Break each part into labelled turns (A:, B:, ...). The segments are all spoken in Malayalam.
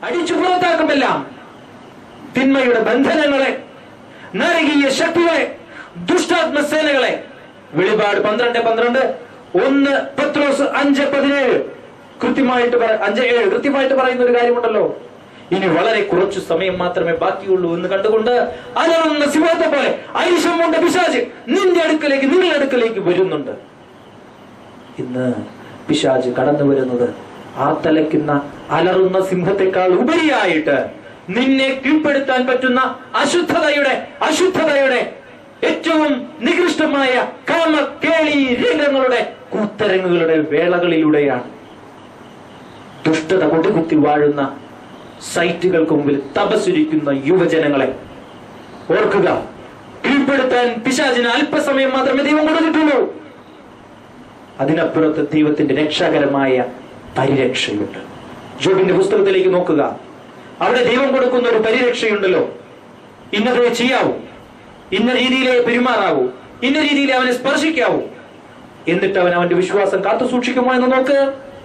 A: അടിച്ചു പുറത്താക്കുമെല്ലാം തിന്മയുടെ ബന്ധനങ്ങളെ നരകീയ ശക്തികളെ ദുഷ്ടാത്മസേനകളെ വെളിപാട് പന്ത്രണ്ട് പന്ത്രണ്ട് ഒന്ന് പത്രോസ് അഞ്ച് പതിനേഴ് കൃത്യമായിട്ട് പറ അഞ്ച് ഏഴ് കൃത്യമായിട്ട് പറയുന്ന ഒരു കാര്യമുണ്ടല്ലോ ഇനി വളരെ കുറച്ചു സമയം മാത്രമേ ബാക്കിയുള്ളൂ എന്ന് കണ്ടുകൊണ്ട് അലറുന്ന സിംഹത്തെ പോലെ ഐഷം കൊണ്ട് പിശാച് നിന്റെ അടുക്കലേക്ക് നിങ്ങളുടെ അടുക്കലേക്ക് വരുന്നുണ്ട് ഇന്ന് പിശാച് കടന്നു വരുന്നത് ആർത്തലയ്ക്കുന്ന അലറുന്ന സിംഹത്തെക്കാൾ ഉപരിയായിട്ട് നിന്നെ കീഴ്പ്പെടുത്താൻ പറ്റുന്ന അശുദ്ധതയുടെ അശുദ്ധതയുടെ ഏറ്റവും നികൃഷ്ടമായ കാമ കേളി രംഗങ്ങളുടെ കൂത്തരങ്ങുകളുടെ വേളകളിലൂടെയാണ് ദുഷ്ടത കൊടികുത്തി വാഴുന്ന സൈറ്റുകൾക്ക് മുമ്പിൽ തപസ്സുരിക്കുന്ന യുവജനങ്ങളെ ഓർക്കുക കീഴ്പ്പെടുത്താൻ പിശാചിന് അല്പസമയം മാത്രമേ ദൈവം കൊടുത്തിട്ടുള്ളൂ അതിനപ്പുറത്ത് ദൈവത്തിന്റെ രക്ഷാകരമായ പരിരക്ഷയുണ്ട് ജോബിന്റെ പുസ്തകത്തിലേക്ക് നോക്കുക അവിടെ ദൈവം കൊടുക്കുന്ന ഒരു പരിരക്ഷയുണ്ടല്ലോ ഇന്നതേ ചെയ്യാവൂ ഇന്ന രീതിയിലേ പെരുമാറാവൂ ഇന്ന രീതിയിൽ അവനെ സ്പർശിക്കാവൂ എന്നിട്ട് അവൻ അവന്റെ വിശ്വാസം കാത്തു സൂക്ഷിക്കുമോ എന്ന് നോക്ക്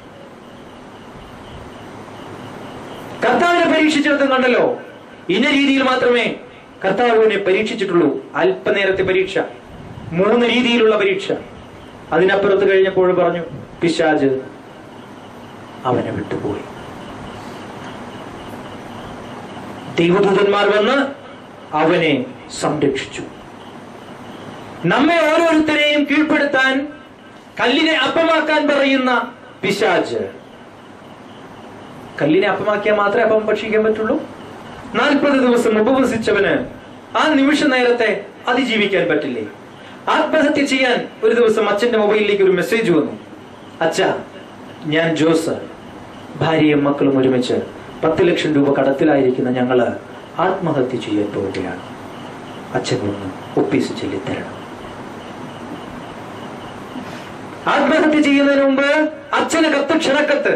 A: കർത്താവിനെ പരീക്ഷിച്ചിടത്തും കണ്ടല്ലോ ഇന്ന രീതിയിൽ മാത്രമേ കർത്താവിനെ പരീക്ഷിച്ചിട്ടുള്ളൂ അല്പനേരത്തെ പരീക്ഷ മൂന്ന് രീതിയിലുള്ള പരീക്ഷ അതിനപ്പുറത്ത് കഴിഞ്ഞപ്പോൾ പറഞ്ഞു പിശാജ് അവനെ വിട്ടുപോയി ദൈവദൂതന്മാർ വന്ന് അവനെ സംരക്ഷിച്ചു നമ്മെ ഓരോരുത്തരെയും കീഴ്പ്പെടുത്താൻ കല്ലിനെ അപ്പമാക്കാൻ പറയുന്ന പിശാജ് കല്ലിനെ അപ്പമാക്കിയാൽ മാത്രമേ അപ്പം ഭക്ഷിക്കാൻ പറ്റുള്ളൂ നാൽപ്പത് ദിവസം ഉപവസിച്ചവന് ആ നിമിഷ നേരത്തെ അതിജീവിക്കാൻ പറ്റില്ലേ ആത്മഹത്യ ചെയ്യാൻ ഒരു ദിവസം അച്ഛന്റെ മൊബൈലിലേക്ക് ഒരു മെസ്സേജ് വന്നു അച്ഛ ഞാൻ ജോസ് ഭാര്യയും മക്കളും ഒരുമിച്ച് പത്ത് ലക്ഷം രൂപ കടത്തിലായിരിക്കുന്ന ഞങ്ങള് ആത്മഹത്യ ചെയ്യാൻ പോവുകയാണ് അച്ഛൻ ഒന്ന് ഒപ്പീസ് ചൊല്ലിത്തരണം ആത്മഹത്യ ചെയ്യുന്നതിന് മുമ്പ് അച്ഛന് കത്ത് ക്ഷണക്കത്ത്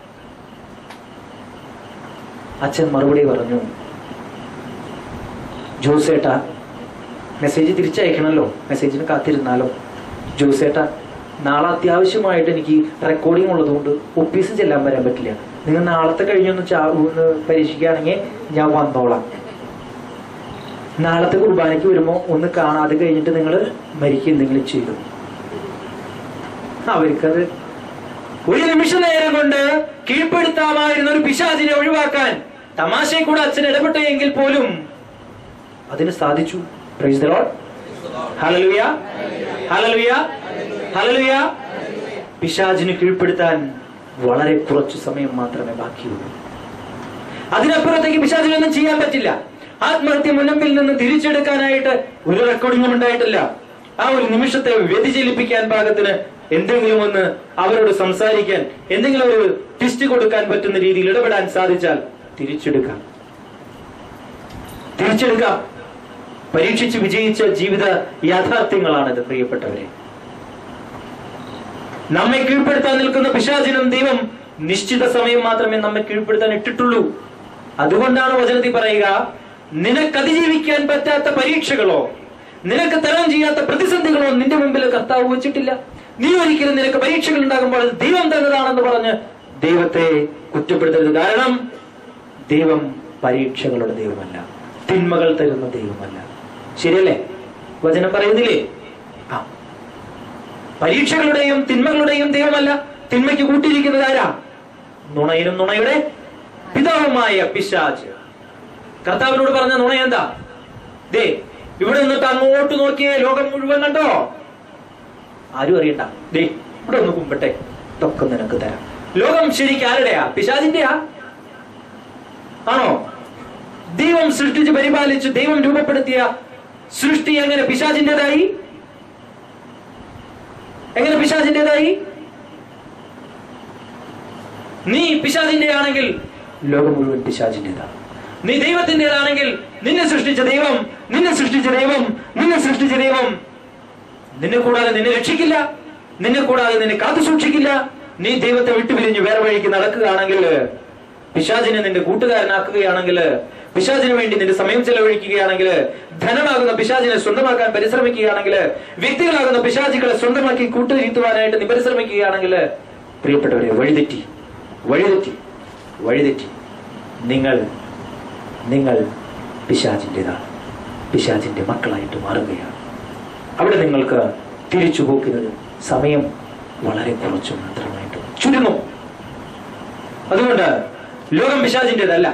A: അച്ഛൻ മറുപടി പറഞ്ഞു ജോസേട്ട മെസ്സേജ് തിരിച്ചയക്കണമല്ലോ മെസ്സേജിന് കാത്തിരുന്നാലോ ജോസേട്ട നാളെ അത്യാവശ്യമായിട്ട് എനിക്ക് റെക്കോർഡിംഗ് ഉള്ളതുകൊണ്ട് ഒഫീസ് ചെല്ലാൻ വരാൻ പറ്റില്ല നിങ്ങൾ നാളത്തെ കഴിഞ്ഞൊന്ന് ചാ ഒന്ന് പരീക്ഷിക്കുകയാണെങ്കിൽ ഞാൻ വന്നോളാം നാളത്തെ കുർബാനയ്ക്ക് വരുമ്പോൾ ഒന്ന് കാണാതെ കഴിഞ്ഞിട്ട് നിങ്ങൾ മരിക്കുക എന്തെങ്കിലും ചെയ്തു അവർക്കത് ഒരു നിമിഷ നേരം കൊണ്ട് കീഴ്പ്പെടുത്താമായിരുന്ന ഒരു പിശാചിനെ ഒഴിവാക്കാൻ തമാശയിൽ കൂടെ അച്ഛൻ ഇടപെട്ടെങ്കിൽ പോലും അതിന് സാധിച്ചു praise the lord hallelujah hallelujah hallelujah പിശാചിന് കീഴ്പ്പെടുത്താൻ വളരെ കുറച്ചു സമയം മാത്രമേ ബാക്കിയുള്ളൂ അതിനപ്പുറത്തേക്ക് പിശാചിനൊന്നും ചെയ്യാൻ പറ്റില്ല ആത്മഹത്യ മുനമ്പിൽ നിന്ന് തിരിച്ചെടുക്കാനായിട്ട് ഒരു റെക്കോർഡിംഗും ഉണ്ടായിട്ടില്ല ആ ഒരു നിമിഷത്തെ വ്യതിചലിപ്പിക്കാൻ പാകത്തിന് എന്തെങ്കിലും ഒന്ന് അവരോട് സംസാരിക്കാൻ എന്തെങ്കിലും ഒരു ട്വിസ്റ്റ് കൊടുക്കാൻ പറ്റുന്ന രീതിയിൽ ഇടപെടാൻ സാധിച്ചാൽ തിരിച്ചെടുക്കാം തിരിച്ചെടുക്കാം പരീക്ഷിച്ച് വിജയിച്ച ജീവിത യാഥാർത്ഥ്യങ്ങളാണിത് പ്രിയപ്പെട്ടവരെ നമ്മെ കീഴ്പ്പെടുത്താൻ നിൽക്കുന്ന പിശാചിനും ദൈവം നിശ്ചിത സമയം മാത്രമേ നമ്മെ കീഴ്പ്പെടുത്താൻ ഇട്ടിട്ടുള്ളൂ അതുകൊണ്ടാണ് വചനത്തിൽ പറയുക നിനക്ക് അതിജീവിക്കാൻ പറ്റാത്ത പരീക്ഷകളോ നിനക്ക് തരം ചെയ്യാത്ത പ്രതിസന്ധികളോ നിന്റെ മുമ്പിൽ കർത്താവ് വെച്ചിട്ടില്ല നീ ഒരിക്കലും നിനക്ക് പരീക്ഷകൾ ഉണ്ടാകുമ്പോൾ അത് ദൈവം തന്നതാണെന്ന് പറഞ്ഞ് ദൈവത്തെ കുറ്റപ്പെടുത്തരുത് കാരണം ദൈവം പരീക്ഷകളുടെ ദൈവമല്ല തിന്മകൾ തരുന്ന ദൈവമല്ല ശരിയല്ലേ വചനം പറയുന്നില്ലേ ആ പരീക്ഷകളുടെയും തിന്മകളുടെയും ദൈവമല്ല തിന്മയ്ക്ക് കൂട്ടിയിരിക്കുന്നത് ആരാ നുണയിലും നുണയുടെ പിതാവുമായ പിശാച് കർത്താവിനോട് പറഞ്ഞ നുണ എന്താ ദേ ഇവിടെ നിന്നിട്ട് അങ്ങോട്ട് നോക്കിയേ ലോകം മുഴുവൻ കണ്ടോ ആരും അറിയണ്ട ദേ ഇവിടെ ഒന്ന് കുമ്പട്ടെ ഇതൊക്കെ നിനക്ക് തരാം ലോകം ശരിക്കും ആരുടെയാ പിശാചിന്റെയാ ആണോ ദൈവം സൃഷ്ടിച്ച് പരിപാലിച്ച് ദൈവം രൂപപ്പെടുത്തിയ സൃഷ്ടി എങ്ങനെ പിശാചിന്റേതായി എങ്ങനെ പിശാചിന്റേതായി നീ പിശാചിന്റെ ആണെങ്കിൽ ലോകം മുഴുവൻ പിശാചിന്റേതാണ് നീ ദൈവത്തിന്റേതാണെങ്കിൽ നിന്നെ സൃഷ്ടിച്ച ദൈവം നിന്നെ സൃഷ്ടിച്ച ദൈവം നിന്നെ സൃഷ്ടിച്ച ദൈവം നിന്നെ കൂടാതെ നിന്നെ രക്ഷിക്കില്ല നിന്നെ കൂടാതെ നിന്നെ കാത്തു സൂക്ഷിക്കില്ല നീ ദൈവത്തെ വിട്ടുപിരിഞ്ഞ് വേറെ വഴിക്ക് നടക്കുകയാണെങ്കിൽ പിശാചിനെ നിന്റെ കൂട്ടുകാരനാക്കുകയാണെങ്കിൽ പിശാചിന് വേണ്ടി നിന്റെ സമയം ചെലവഴിക്കുകയാണെങ്കിൽ ധനമാകുന്ന പിശാചിനെ സ്വന്തമാക്കാൻ പരിശ്രമിക്കുകയാണെങ്കിൽ വ്യക്തികളാകുന്ന പിശാചികളെ സ്വന്തമാക്കി കൂട്ടുചീത്തുവാനായിട്ട് നീ പരിശ്രമിക്കുകയാണെങ്കിൽ പ്രിയപ്പെട്ടവരെ വഴിതെറ്റി വഴിതെറ്റി വഴിതെറ്റി നിങ്ങൾ നിങ്ങൾ പിശാചിൻ്റെതാണ് പിശാചിൻ്റെ മക്കളായിട്ട് മാറുകയാണ് അവിടെ നിങ്ങൾക്ക് തിരിച്ചു പോക്കുന്നത് സമയം വളരെ കുറച്ചു മാത്രമായിട്ട് ചുരുങ്ങും അതുകൊണ്ട് ലോകം പിശാചിൻ്റെതല്ല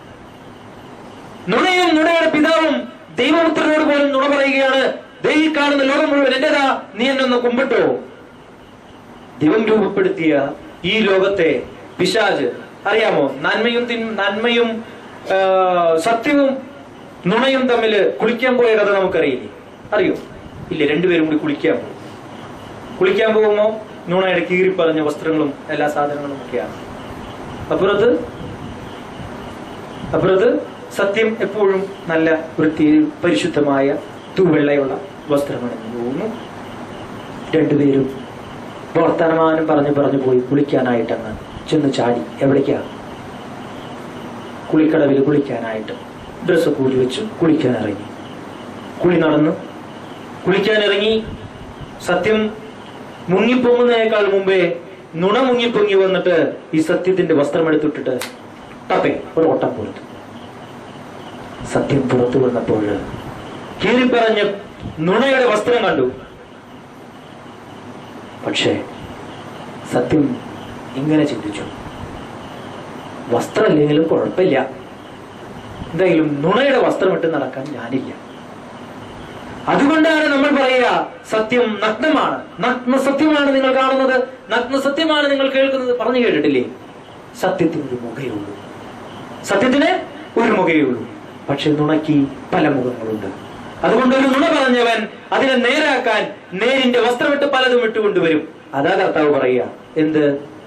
A: നുണയും നുണയുടെ പിതാവും ദൈവപുത്രനോട് പോലും നുണ പറയുകയാണ് ദൈ കാണുന്ന ലോകം മുഴുവൻ എന്റേതാ നീ എന്നൊന്ന് കുമ്പിട്ടോ ദൈവം രൂപപ്പെടുത്തിയ ഈ ലോകത്തെ പിശാജ് അറിയാമോ നന്മയും തിൻ- നന്മയും ആ, സത്യവും നുണയും തമ്മിൽ കുളിക്കാൻ പോയ കഥ നമുക്കറിയില്ലേ അറിയോ ഇല്ല രണ്ടുപേരും കൂടി കുളിക്കാൻ പോകും കുളിക്കാൻ പോകുമ്പോ നുണയുടെ കീറി പറഞ്ഞ വസ്ത്രങ്ങളും എല്ലാ സാധനങ്ങളും ഒക്കെയാണ് അപ്പുറത്ത് അപ്പുറത്ത് സത്യം എപ്പോഴും നല്ല വൃത്തി പരിശുദ്ധമായ തൂവെള്ളയുള്ള വസ്ത്രമണിഞ്ഞു പോകുന്നു രണ്ടുപേരും വർത്തമാനം പറഞ്ഞു പറഞ്ഞു പോയി കുളിക്കാനായിട്ടങ്ങ് ചെന്ന് ചാടി എവിടേക്കാ കുളിക്കടവിൽ കുളിക്കാനായിട്ട് ഡ്രസ്സ് കൂടി വെച്ചു കുളിക്കാൻ ഇറങ്ങി കുളി നടന്നു കുളിക്കാൻ ഇറങ്ങി സത്യം മുങ്ങിപ്പൊങ്ങുന്നതിനേക്കാൾ മുമ്പേ നുണ മുങ്ങിപ്പൊങ്ങി വന്നിട്ട് ഈ സത്യത്തിന്റെ വസ്ത്രം എടുത്തിട്ടിട്ട് ടപ്പേ ഒരു ഓട്ടം പുറത്തു സത്യം പുറത്തു വന്നപ്പോൾ കീറിപ്പറഞ്ഞ നുണയുടെ വസ്ത്രം കണ്ടു പക്ഷേ സത്യം ഇങ്ങനെ ചിന്തിച്ചു വസ്ത്രമില്ലെങ്കിലും കുഴപ്പമില്ല എന്തായാലും നുണയുടെ വസ്ത്രം ഇട്ട് നടക്കാൻ ഞാനില്ല അതുകൊണ്ടാണ് നമ്മൾ പറയുക സത്യം നഗ്നമാണ് നഗ്ന സത്യമാണ് നിങ്ങൾ കാണുന്നത് നഗ്ന സത്യമാണ് നിങ്ങൾ കേൾക്കുന്നത് പറഞ്ഞു കേട്ടിട്ടില്ലേ സത്യത്തിന് ഒരു മുഖയേ ഉള്ളൂ സത്യത്തിന് ഒരു മുഖയേ ഉള്ളൂ പക്ഷെ നുണയ്ക്ക് പല മുഖങ്ങളുണ്ട് അതുകൊണ്ട് ഒരു നുണ പറഞ്ഞവൻ അതിനെ നേരാക്കാൻ നേരിന്റെ വസ്ത്രമിട്ട് പലതും ഇട്ടുകൊണ്ടുവരും അതാ കർത്താവ് പറയുക എന്ത്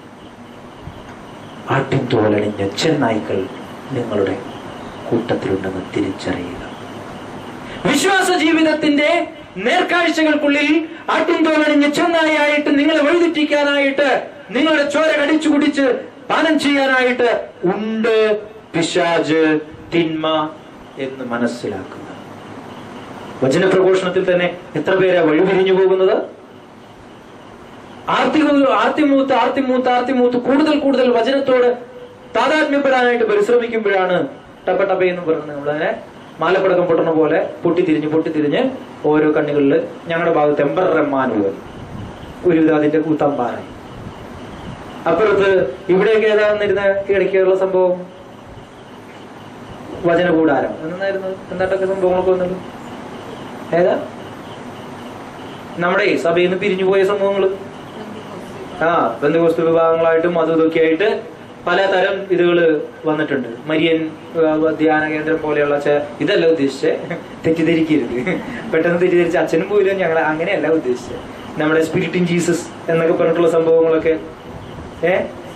A: ആട്ടിൻ തോലണിഞ്ഞ ചെന്നായ്ക്കൾ നിങ്ങളുടെ കൂട്ടത്തിലുണ്ടെന്ന് തിരിച്ചറിയുക വിശ്വാസ ജീവിതത്തിന്റെ നേർക്കാഴ്ചകൾക്കുള്ളിൽ ആട്ടിൻ തോലണിഞ്ഞ ചെന്നായായിട്ട് നിങ്ങളെ വഴിതെറ്റിക്കാനായിട്ട് നിങ്ങളുടെ ചോര കടിച്ചു കുടിച്ച് പാനം ചെയ്യാനായിട്ട് ഉണ്ട് പിശാജ് തിന്മ എന്ന് മനസ്സിലാക്കുക വചനപ്രഘോഷണത്തിൽ തന്നെ എത്ര പേരാ വഴിപിരിഞ്ഞു പോകുന്നത് ആർത്തി ആർത്തിമൂത്ത് ആർത്തിമൂത്ത് ആർത്തിമൂത്ത് കൂടുതൽ കൂടുതൽ വചനത്തോട് താതാത്മ്യപ്പെടാനായിട്ട് പരിശ്രമിക്കുമ്പോഴാണ് ടപ്പ ടപ്പ എന്ന് പറയുന്നത് നമ്മളതിനെ മാലപ്പടക്കം പൊട്ടണ പോലെ പൊട്ടിത്തിരിഞ്ഞ് പൊട്ടിത്തിരിഞ്ഞ് ഓരോ കണ്ണുകളിൽ ഞങ്ങളുടെ ഭാഗത്ത് എമ്പറമ്മാൻ പോലെ ഒരുവിധം അതിന്റെ കൂത്തമ്പാറായി അപ്പുറത്ത് ഇവിടെയൊക്കെ ഏതാണെന്നിരുന്ന ഇടയ്ക്കുള്ള സംഭവം വചന കൂടാരം എന്നായിരുന്നു എന്താട്ടൊക്കെ സംഭവങ്ങളൊക്കെ വന്നത് ഏതാ നമ്മുടെ ഈ സഭയിൽ നിന്ന് പിരിഞ്ഞു പോയ സംഭവങ്ങള് ആ ബന്ധുകോസ്തു വിഭാഗങ്ങളായിട്ടും അതും ഇതൊക്കെ ആയിട്ട് പലതരം ഇതുകള് വന്നിട്ടുണ്ട് മരിയൻ ആ, ധ്യാന കേന്ദ്രം പോലെയുള്ള ചെ- ഇതല്ല ഉദ്ദേശിച്ചത് തെറ്റിദ്ധരിക്കരുത് പെട്ടെന്ന് തെറ്റിദ്ധരിച്ച് അച്ഛനും പോയില്ല ഞങ്ങൾ അങ്ങനെയല്ല ഉദ്ദേശിച്ചത് നമ്മുടെ സ്പിരിറ്റ് ഇൻ ജീസസ് എന്നൊക്കെ പറഞ്ഞിട്ടുള്ള സംഭവങ്ങളൊക്കെ ഏ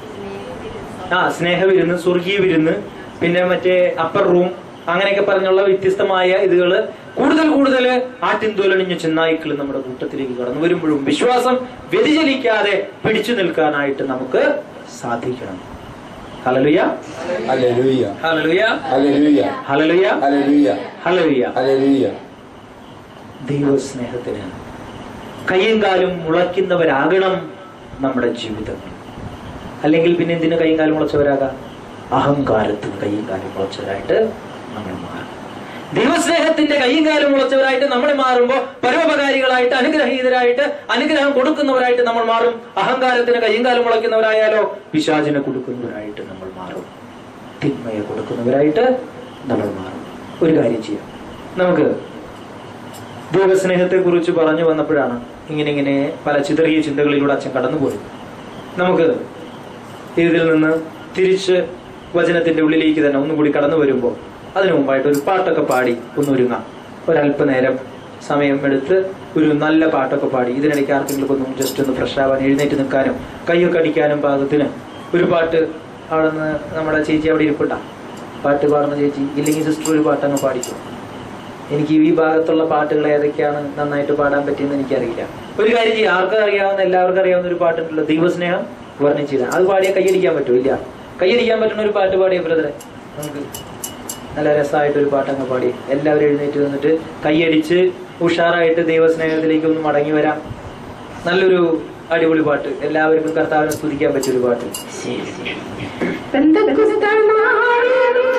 A: ആ സ്നേഹവിരുന്ന് സ്വർഗീയ വിരുന്ന് പിന്നെ മറ്റേ അപ്പർ റൂം അങ്ങനെയൊക്കെ പറഞ്ഞുള്ള വ്യത്യസ്തമായ ഇതുകള് കൂടുതൽ കൂടുതൽ ആട്ടിൻതോലണിഞ്ഞ ചെന്നായ്ക്കൾ നമ്മുടെ കൂട്ടത്തിലേക്ക് കടന്നു വരുമ്പോഴും വിശ്വാസം വ്യതിചലിക്കാതെ പിടിച്ചു നിൽക്കാനായിട്ട് നമുക്ക് സാധിക്കണം hallelujah
B: hallelujah
A: hallelujah
B: hallelujah
A: hallelujah
B: hallelujah
A: hallelujah
B: hallelujah
A: ദൈവസ്നേഹത്തിന് കയ്യും കാലും മുളയ്ക്കുന്നവരാകണം നമ്മുടെ ജീവിതങ്ങൾ അല്ലെങ്കിൽ പിന്നെ എന്തിനു കയ്യും കാലും മുളച്ചവരാകാം അഹങ്കാരത്തിന് കയ്യും കാലും മുളച്ചവരായിട്ട് നമ്മൾ മാറും ദൈവസ്നേഹത്തിന്റെ കയ്യും കാലും മുളച്ചവരായിട്ട് നമ്മൾ മാറുമ്പോൾ പരോപകാരികളായിട്ട് അനുഗ്രഹീതരായിട്ട് അനുഗ്രഹം കൊടുക്കുന്നവരായിട്ട് നമ്മൾ മാറും അഹങ്കാരത്തിന് കയ്യും കാലും മുളയ്ക്കുന്നവരായാലോ പിശാചിനെ കൊടുക്കുന്നവരായിട്ട് നമ്മൾ മാറും തിന്മയെ കൊടുക്കുന്നവരായിട്ട് നമ്മൾ മാറും ഒരു കാര്യം ചെയ്യാം നമുക്ക് ദൈവസ്നേഹത്തെ കുറിച്ച് പറഞ്ഞു വന്നപ്പോഴാണ് ഇങ്ങനെ ഇങ്ങനെ പല ചിതറിയ ചിന്തകളിലൂടെ അച്ഛൻ കടന്നുപോയത് നമുക്ക് ഇതിൽ നിന്ന് തിരിച്ച് വചനത്തിന്റെ ഉള്ളിലേക്ക് തന്നെ ഒന്നും കൂടി കടന്നു വരുമ്പോൾ അതിനു മുമ്പായിട്ട് ഒരു പാട്ടൊക്കെ പാടി ഒന്നൊരുങ്ങാം ഒരല്പനേരം സമയം എടുത്ത് ഒരു നല്ല പാട്ടൊക്കെ പാടി ഇതിനിടയ്ക്ക് ആർക്കെങ്കിലും ഒന്നും ജസ്റ്റ് ഒന്ന് ഫ്രഷ് ആവാൻ എഴുന്നേറ്റ് നിൽക്കാനും കൈയൊക്കെ അടിക്കാനും പാകത്തിന് ഒരു പാട്ട് അവിടെ നിന്ന് നമ്മുടെ ചേച്ചി അവിടെ ഇരിപ്പുണ്ടാ പാട്ട് പാടുന്ന ചേച്ചി ഇല്ലെങ്കിൽ സിസ്റ്റർ ഒരു പാട്ട് അങ്ങ് പാടിക്കും എനിക്ക് ഈ ഭാഗത്തുള്ള പാട്ടുകൾ ഏതൊക്കെയാണ് നന്നായിട്ട് പാടാൻ പറ്റിയെന്ന് എനിക്കറിയില്ല ഒരു കാര്യം ചെയ്യാം ആർക്കും അറിയാവുന്ന എല്ലാവർക്കും അറിയാവുന്ന ഒരു പാട്ടുണ്ടല്ലോ ദൈവസ്നേഹം വർണ്ണിച്ചില്ല അത് പാടിയാൽ കൈയടിക്കാൻ പറ്റുമോ ഇല്ല കൈയടിക്കാൻ പറ്റുന്ന ഒരു പാട്ട് പാടിയ ബ്രദറെ നമുക്ക് നല്ല രസമായിട്ട് ഒരു പാട്ടങ്ങ് പാടി എല്ലാവരും എഴുന്നേറ്റ് നിന്നിട്ട് കൈയടിച്ച് ഉഷാറായിട്ട് ദൈവസ്നേഹത്തിലേക്ക് ഒന്ന് മടങ്ങി വരാം നല്ലൊരു അടിപൊളി പാട്ട് എല്ലാവർക്കും കർത്താവിനെ സ്തുതിക്കാൻ പറ്റിയ ഒരു പാട്ട്
C: പെന്തക്കോസ്താനാളിൽ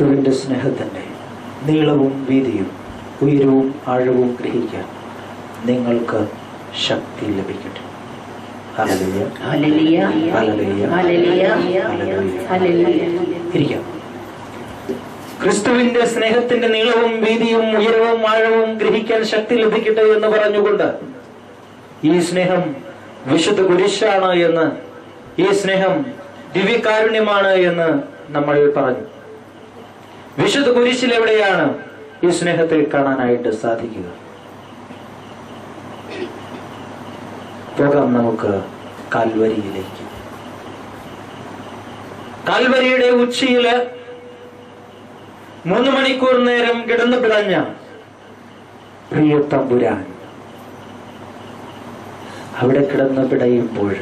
A: ക്രിസ്തുവിന്റെ സ്നേഹത്തിന്റെ നീളവും വീതിയും ഉയരവും ആഴവും ഗ്രഹിക്കാൻ നിങ്ങൾക്ക് ശക്തി ലഭിക്കട്ടെ hallelujah.
C: Hallelujah.
A: Hallelujah.
C: Hallelujah.
A: Hallelujah.
C: Hallelujah.
A: ഇരിക്കാം ക്രിസ്തുവിന്റെ സ്നേഹത്തിന്റെ നീളവും വീതിയും ഉയരവും ആഴവും ഗ്രഹിക്കാൻ ശക്തി ലഭിക്കട്ടെ എന്ന് പറഞ്ഞുകൊണ്ട് ഈ സ്നേഹം വിശുദ്ധ കുരിശാണ് എന്ന് ഈ സ്നേഹം ദിവ്യകാരുണ്യമാണ് എന്ന് നമ്മൾ പറഞ്ഞു വിശുദ്ധ കുരിശിൽ എവിടെയാണ് ഈ സ്നേഹത്തെ കാണാനായിട്ട് സാധിക്കുക പോകാം നമുക്ക് കാൽവരിയിലേക്ക് കാൽവരിയുടെ ഉച്ചിയില് മൂന്ന് മണിക്കൂർ നേരം കിടന്നു പിടഞ്ഞ പ്രിയ തമ്പുരാൻ അവിടെ കിടന്ന് പിടയുമ്പോൾ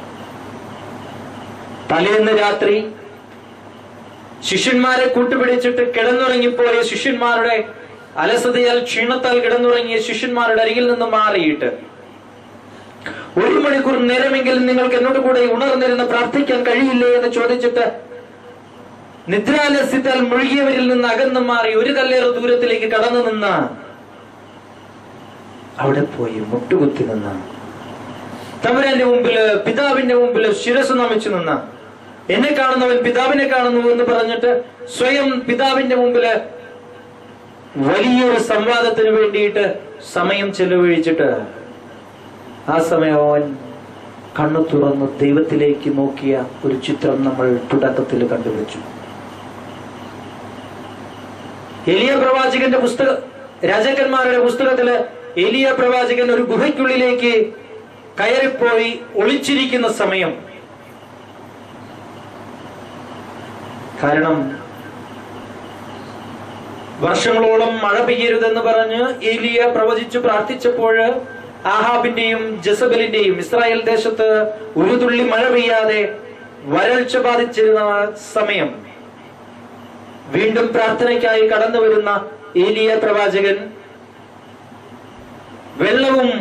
A: തലേന്ന് രാത്രി ശിഷ്യന്മാരെ കൂട്ടുപിടിച്ചിട്ട് കിടന്നുറങ്ങിപ്പോയ ശിഷ്യന്മാരുടെ അലസതയാൽ ക്ഷീണത്താൽ കിടന്നുറങ്ങിയ ശിഷ്യന്മാരുടെ അരികിൽ നിന്ന് മാറിയിട്ട് ഒരു മണിക്കൂർ നേരമെങ്കിലും നിങ്ങൾക്ക് എന്നോട് കൂടെ ഉണർന്നിരുന്ന് പ്രാർത്ഥിക്കാൻ കഴിയില്ലേ എന്ന് ചോദിച്ചിട്ട് നിദ്രാലസ്യത്താൽ മുഴുകിയവരിൽ നിന്ന് അകന്നു മാറി ഒരു കല്ലേറ് ദൂരത്തിലേക്ക് കടന്നു നിന്ന അവിടെ പോയി മുട്ടുകുത്തി നിന്ന തമ്പുരാന്റെ മുമ്പില് പിതാവിന്റെ മുമ്പില് ശിരസ് നമിച്ചു നിന്ന എന്നെ കാണുന്നവൻ പിതാവിനെ കാണുന്നു എന്ന് പറഞ്ഞിട്ട് സ്വയം പിതാവിന്റെ മുമ്പില് വലിയൊരു സംവാദത്തിന് വേണ്ടിയിട്ട് സമയം ചെലവഴിച്ചിട്ട് ആ സമയം അവൻ കണ്ണു തുറന്ന് ദൈവത്തിലേക്ക് നോക്കിയ ഒരു ചിത്രം നമ്മൾ തുടക്കത്തിൽ കണ്ടുവച്ചു എലിയ പ്രവാചകന്റെ പുസ്തക രാജാക്കന്മാരുടെ പുസ്തകത്തില് എലിയ പ്രവാചകൻ ഒരു ഗുഹയ്ക്കുള്ളിലേക്ക് കയറിപ്പോയി ഒളിച്ചിരിക്കുന്ന സമയം കാരണം വർഷങ്ങളോളം മഴ പെയ്യരുതെന്ന് പറഞ്ഞ് ഏലിയ പ്രവചിച്ചു പ്രാർത്ഥിച്ചപ്പോൾ ആഹാബിന്റെയും ജസബലിന്റെയും ഇസ്രായേൽ ദേശത്ത് ഒരു തുള്ളി മഴ പെയ്യാതെ വരൾച്ച ബാധിച്ചിരുന്ന സമയം വീണ്ടും പ്രാർത്ഥനയ്ക്കായി കടന്നു വരുന്ന ഏലിയ പ്രവാചകൻ വെള്ളവും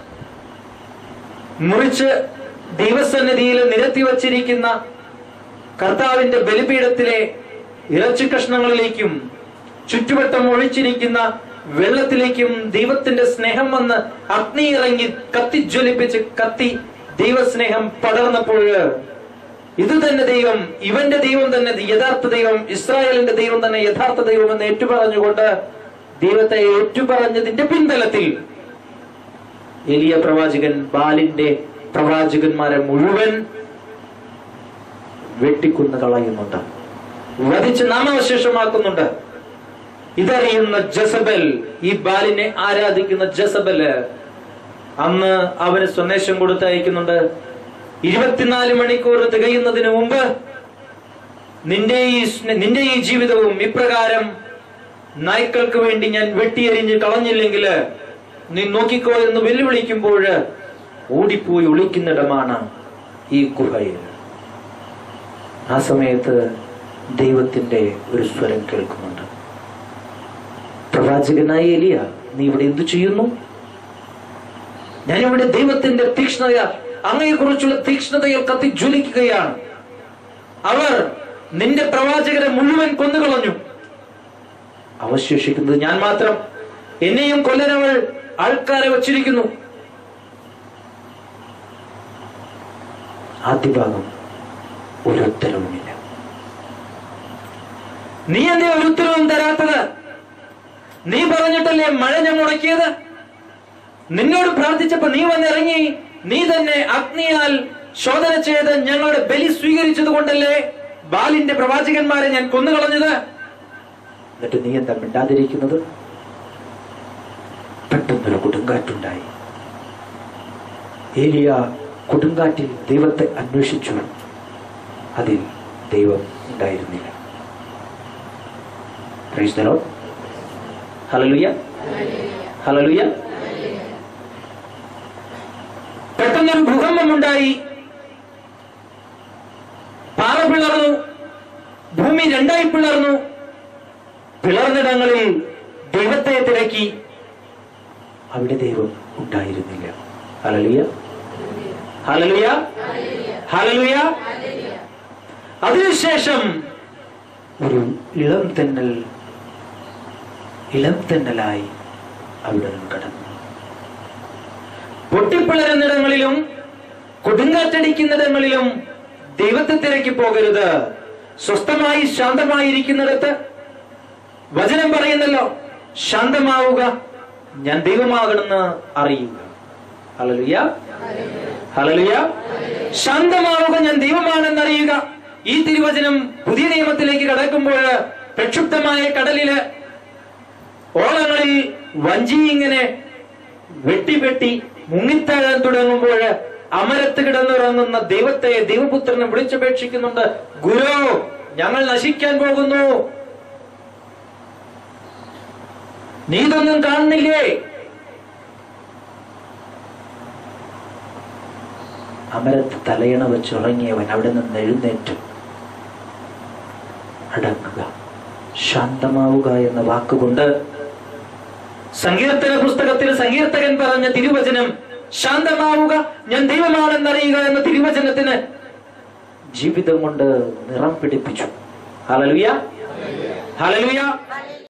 A: മുറിച്ച് ദൈവസന്നിധിയിൽ നിരത്തി വച്ചിരിക്കുന്ന കർത്താവിന്റെ ബലിപീഠത്തിലെ ഇറച്ചി കഷ്ണങ്ങളിലേക്കും ചുറ്റുവട്ടം ഒഴിച്ചിരിക്കുന്ന വെള്ളത്തിലേക്കും ദൈവത്തിന്റെ സ്നേഹം വന്ന് അഗ്നി ഇറങ്ങി കത്തിജ്വലിപ്പിച്ച് കത്തി ദൈവസ്നേഹം പടർന്നപ്പോൾ ഇത് തന്നെ ദൈവം ഇവന്റെ ദൈവം തന്നെ യഥാർത്ഥ ദൈവം ഇസ്രായേലിന്റെ ദൈവം തന്നെ യഥാർത്ഥ ദൈവം എന്ന് ഏറ്റുപറഞ്ഞുകൊണ്ട് ദൈവത്തെ ഏറ്റുപറഞ്ഞതിന്റെ പിൻബലത്തിൽ എലിയ പ്രവാചകൻ ബാലിന്റെ പ്രവാചകന്മാരെ മുഴുവൻ വെട്ടിക്കൊന്നു കളയുന്നുണ്ട് വധിച്ച് നാമാവശേഷമാക്കുന്നുണ്ട് ഇതറിയുന്ന ജസബൽ ഈ ബാലിനെ ആരാധിക്കുന്ന ജസബല് അന്ന് അവന് സന്ദേശം കൊടുത്തയക്കുന്നുണ്ട് ഇരുപത്തിനാല് മണിക്കൂർ തികയുന്നതിന് മുമ്പ് നിന്റെ ഈ സ്ന- നിന്റെ ഈ ജീവിതവും ഇപ്രകാരം നായ്ക്കൾക്ക് വേണ്ടി ഞാൻ വെട്ടിയെറിഞ്ഞ് കളഞ്ഞില്ലെങ്കിൽ നീ നോക്കിക്കോ എന്ന് വെല്ലുവിളിക്കുമ്പോൾ ഓടിപ്പോയി ഒളിക്കുന്നിടമാണ് ഈ ഗുഹയിൽ ആ സമയത്ത് ദൈവത്തിന്റെ ഒരു സ്വരം കേൾക്കുന്നുണ്ട് പ്രവാചകനായ എലിയ നീ ഇവിടെ എന്തു ചെയ്യുന്നു ഞാനിവിടെ ദൈവത്തിന്റെ തീക്ഷ്ണത അങ്ങയെ കുറിച്ചുള്ള തീക്ഷ്ണതയിൽ കത്തി ജ്വലിക്കുകയാണ് അവർ നിന്റെ പ്രവാചകരെ മുഴുവൻ കൊന്നുകളഞ്ഞു അവശേഷിക്കുന്നത് ഞാൻ മാത്രം എന്നെയും കൊല്ലനവൾ ആൾക്കാരെ വച്ചിരിക്കുന്നു ആദ്യ ഭാഗം ഒരു ഉത്തരവുമില്ല നീ എന്തേ ഒരു ഉത്തരവും തരാത്തത് നീ പറഞ്ഞിട്ടല്ലേ മഴ ഞാൻ മുടക്കിയത് നിന്നോട് പ്രാർത്ഥിച്ചപ്പോ നീ വന്നിറങ്ങി നീ തന്നെ അഗ്നിയാൽ ശോധന ചെയ്ത് ഞങ്ങളുടെ ബലി സ്വീകരിച്ചത് കൊണ്ടല്ലേ ബാലിന്റെ പ്രവാചകന്മാരെ ഞാൻ കൊന്നുകളഞ്ഞത് എന്നിട്ട് നീ എന്താ മിണ്ടാതിരിക്കുന്നത് പെട്ടെന്നൊരു കൊടുങ്കാറ്റുണ്ടായി ഏലിയ കൊടുങ്കാറ്റിൽ ദൈവത്തെ അന്വേഷിച്ചു അതിൽ ദൈവം ഉണ്ടായിരുന്നില്ല Praise the Lord. Hallelujah. Hallelujah. പെട്ടെന്നൊരു ഭൂകമ്പമുണ്ടായി പാറ പിളർന്നു ഭൂമി രണ്ടായി പിളർന്നു പിളർന്നിടങ്ങളിൽ ദൈവത്തെ തിരക്കി അവിടെ ദൈവം ഉണ്ടായിരുന്നില്ല ഹലലുയ ഹലലുയ ഹലലുയ അതിനുശേഷം ഒരു ഇളം തെന്നൽ ഇളം തെന്നലായി അവിടെ നിന്ന് കടന്നു പൊട്ടിപ്പിളരുന്നിടങ്ങളിലും കൊടുങ്കാറ്റടിക്കുന്നിടങ്ങളിലും ദൈവത്തെ തിരക്കി പോകരുത് സ്വസ്ഥമായി ശാന്തമായിരിക്കുന്നിടത്ത് വചനം പറയുന്നല്ലോ ശാന്തമാവുക ഞാൻ ദൈവമാകണമെന്ന് അറിയുക ഹലലുയ ഹലലുയ ശാന്തമാവുക ഞാൻ ദൈവമാണെന്ന് അറിയുക ഈ തിരുവചനം പുതിയ നിയമത്തിലേക്ക് കടക്കുമ്പോൾ പ്രക്ഷുബ്ധമായ കടലില് ഓളങ്ങളിൽ വഞ്ചി ഇങ്ങനെ വെട്ടി വെട്ടി മുങ്ങിത്താഴാൻ തുടങ്ങുമ്പോൾ അമരത്ത് കിടന്നുറങ്ങുന്ന ദൈവത്തെ ദൈവപുത്രനെ വിളിച്ചപേക്ഷിക്കുന്നുണ്ട് ഗുരു ഞങ്ങൾ നശിക്കാൻ പോകുന്നു നീ ഇതൊന്നും കാണുന്നില്ലേ അമരത്ത് തലയണ വെച്ചുറങ്ങിയവൻ അവിടെ നിന്ന് എഴുന്നേറ്റു അടങ്ങുക ശാന്തമാവുക എന്ന വാക്കുകൊണ്ട് സങ്കീർത്തന പുസ്തകത്തിൽ സങ്കീർത്തകൻ പറഞ്ഞ തിരുവചനം ശാന്തമാവുക ഞാൻ ദൈവമാണെന്നറിയുക എന്ന തിരുവചനത്തിന് ജീവിതം കൊണ്ട് നിറം പിടിപ്പിച്ചു ഹലലുയ ഹലലുയ